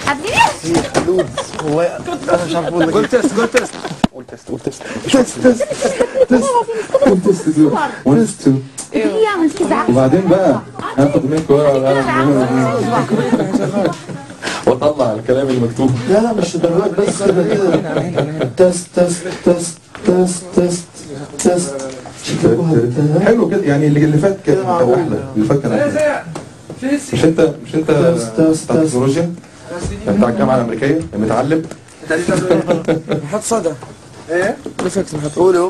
حبيبي هي خلود والله انا مش عارف اقول لك قول تست قول تست قول تست قول تست تست تست تست تست ون تو هي عملت كده وبعدين بقى هاخد منكم واطلع الكلام المكتوب لا لا مش درجات بس كده كده تست تست تست تست تست تست حلو كده يعني اللي اللي فات كان احلى اللي فات كان احلى مش انت مش انت بتاع التكنولوجيا بتاع الجامعه الامريكيه المتعلم حط صدى ايه ريفلكس نحط قولوا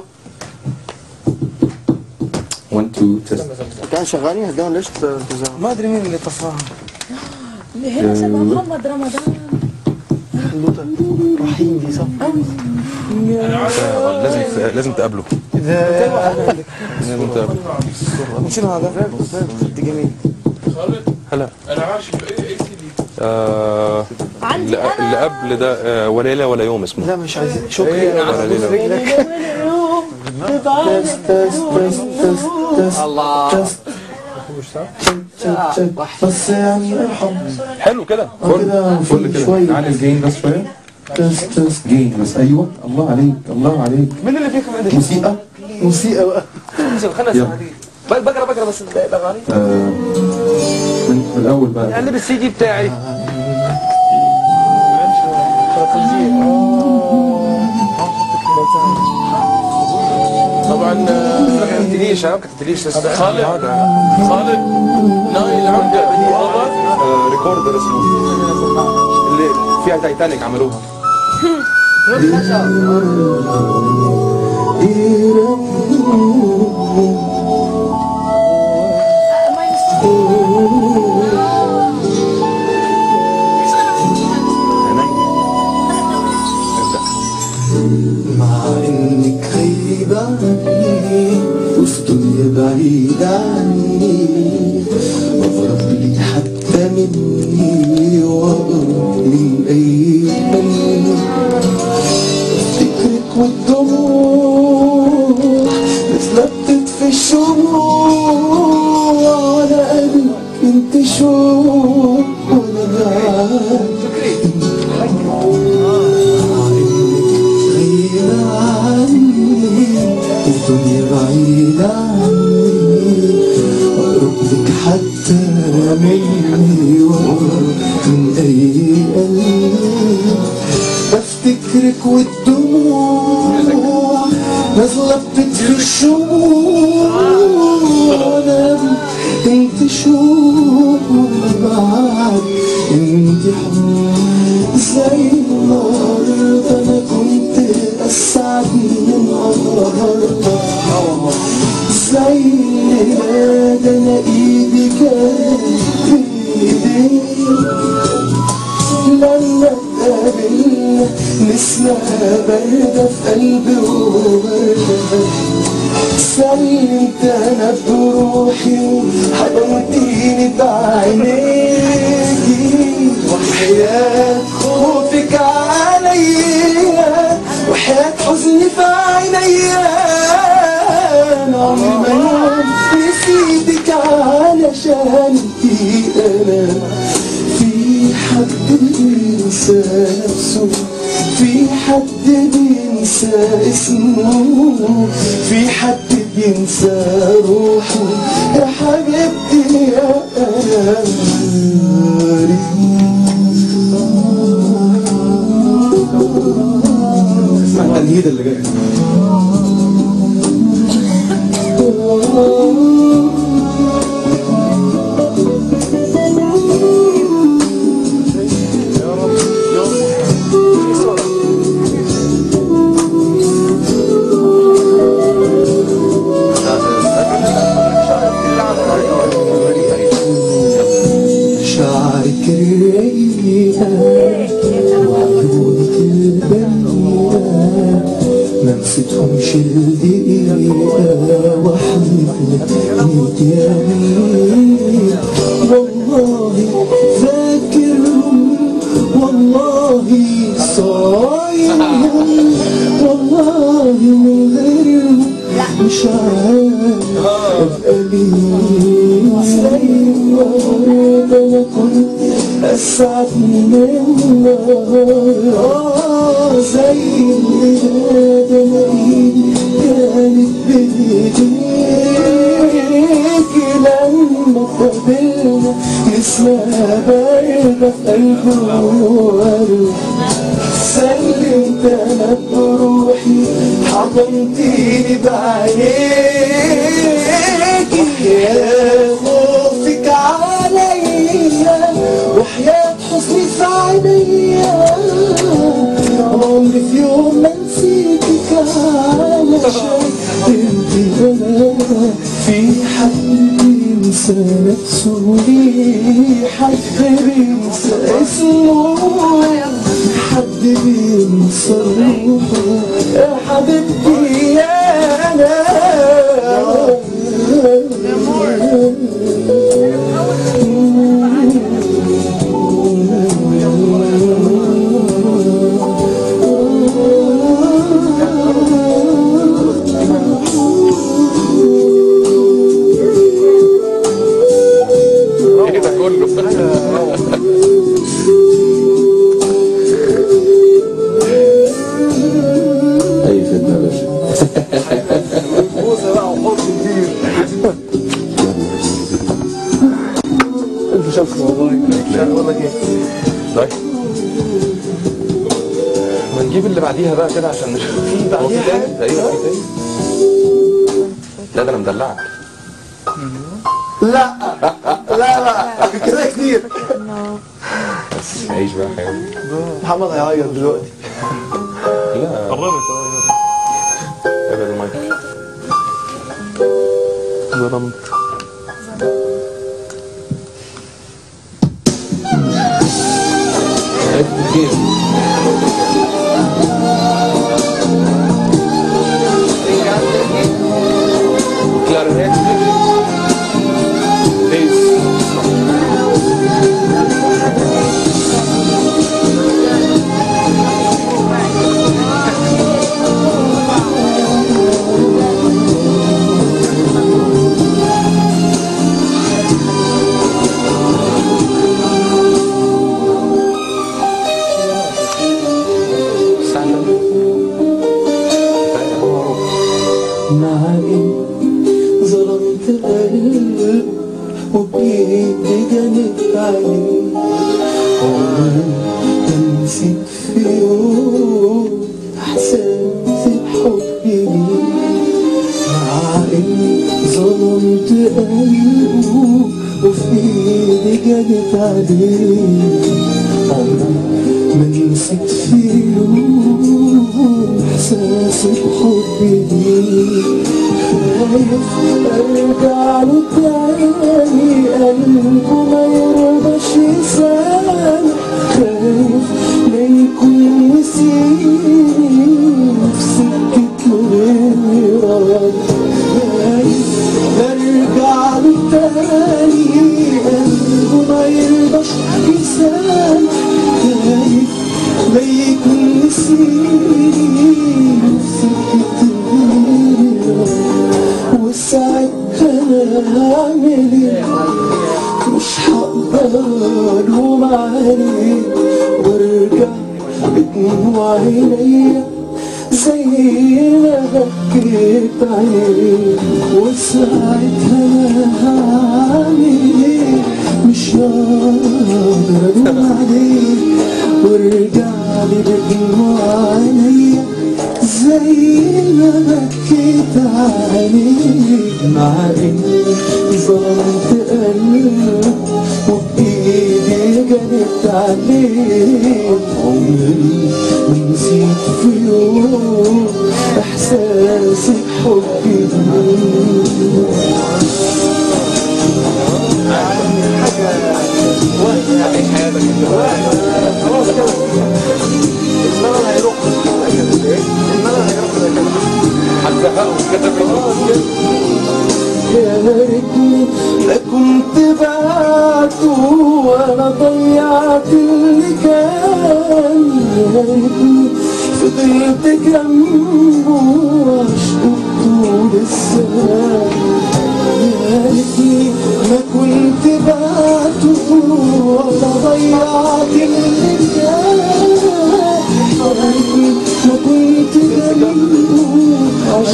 1 2 تست كان شغالين هداهم ليش تزعل ما ادري مين اللي طفاها اللي هنا شبه محمد رمضان خلوطة رحيم دي صح لازم لازم تقابله لازم تقابله شنو هذا؟ دي جميل هلا انا عايش في اي سي دي آه عندي اللي انا اللي قبل ده آه، ولا ليله ولا يوم اسمه لا مش عايزين شكري ولا ليله رجلك تست تست تست تست تست الله تست بس يعني ارحم حلو كده كده فل كده شوية. على الجين بس شويه تست تست جين بس ايوه الله عليك الله عليك مين اللي فيكم عنده موسيقى موسيقى بقى خلنا يلا. نسمع دي بق- بقرا بقرا بس الاغاني آه من من الاول بقى يعني بالسي دي بتاعي طبعا ما كتبتليش ما كتبتليش خالد خالد ناوي العودة واضح آه ريكوردر اسمه اللي فيها تايتانيك عملوها مع انك غريبة عني وفي دنيا بعيدة عني بضرب لي حتى مني واقرب من اي من افتكرك والدموع نازلة بتطفي الشموع على قلبك انت شوق وانا بعد غير عني والدنيا بعيدة عني أقرب لك حتى مني وأقرب من أي قلب بفتكرك والدموع نازلة بتطفي الشموع وأنا انت شوق وأنا بعد انت حب زي النهارده انا كنت اسعد من النهارده زي الليلة ده انا ايدي كانت في ايديك لما اتقابلنا نسمة باردة في قلبي ووردة سلمت انا بروحي وحضنتيني بعينيكي وحياة خوفك عليا وحياة حزني في عينيا انا عمري ما انام نسيتك علشان انتي انا في حد بينسى نفسه في حد بينسى اسمه في حد بينسى روحه يا حبيبتي يا اسمع التنهيد اللي جاي شعرك الرقيقة وعيونك البنية ما نسيتهمش الدقيقة واحلف لك يمين والله فاكرهم والله صايمهم والله من غيرهم مش عارف ابقى مين زي النهارده انا كنت أسعد من النهار آه زي الليلة ده لقيت كانت بإيديك لما قابلنا نسمة باردة في قلب الورد سلمت انا بروحي حضنتيني بعينيك يا خوفك عليا وحياة حزني في عينيا عمري في يوم ما نسيتك علشان انت وانا في حد ينسى نفسه ليه حد بينسى اسمه حد بينسى روحه يا حبيبتي يا انا ايه ده كله اي خدمه يا باشا الف شكر والله والله كده طيب ما نجيب اللي بعديها بقى كده عشان نشوف في بعديها تاني حاجة؟ ايوه في تاني لا ده انا مدلعك لا لا لا كده كتير بس عيش بقى حيوان محمد هيعيط دلوقتي لا قربت ابعد المايك ظلمت عرفت كتير كلارينيت بيس سهلة مع إن ظلمت قلب وبإيدي جنت عليه عمري ما نسيت في يوم إحساسي بحبي ليه مع إن ظلمت قلبه وفي إيدي جنت عليه عمري ما نسيت في يوم إحساسي بحبي ليه خايف أرجع له تاني قلبه ما يرضاش يسامح خايف لا يكون نسيني في سكة غيرك خايف أرجع له تاني قلبه ما يرضاش يسامح خايف لا يكون نسيني في سكة غيرك وساعتها انا هعمل ايه مش هقدر الوم عليه وارجع بدموع عينيا زي ما بكيت عليه وساعتها انا هعمل ايه مش هقدر الوم عليه وارجع لي بدموع عينيا زي ما بكيت عليك مع اني ظلمت قلبي وبايدي جنت عليك عمري ما نسيت في يوم احساسي بحبي ليك خلاص كده الملل هيروح الملل هيروح كده هتزهقهم كده يا ريتني لا كنت بعته وانا ضيعت اللي كان يا ريتني فضلت جنبه وعشقه طول السنة يا ريتني ما كنت بعته ولا ضيعت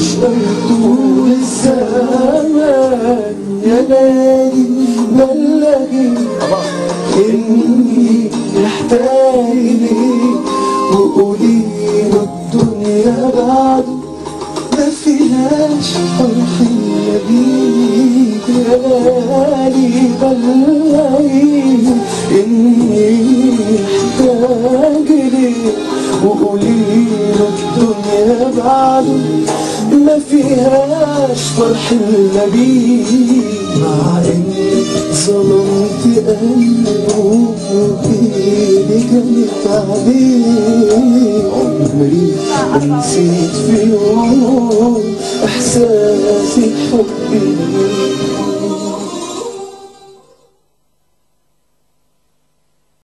اشتقت للزمان يا ليالي بلغي إني محتاج ليك وقولي له الدنيا بعد ما فيهاش فرح إلا بيك يا ليالي بلغي إني محتاج ليك وقولي له الدنيا بعد ما فيهاش فرح إلا بيك مع إني ظلمت قلبه وإيدي كانت عليه عمري ما نسيت في يوم إحساسي بحبي ليك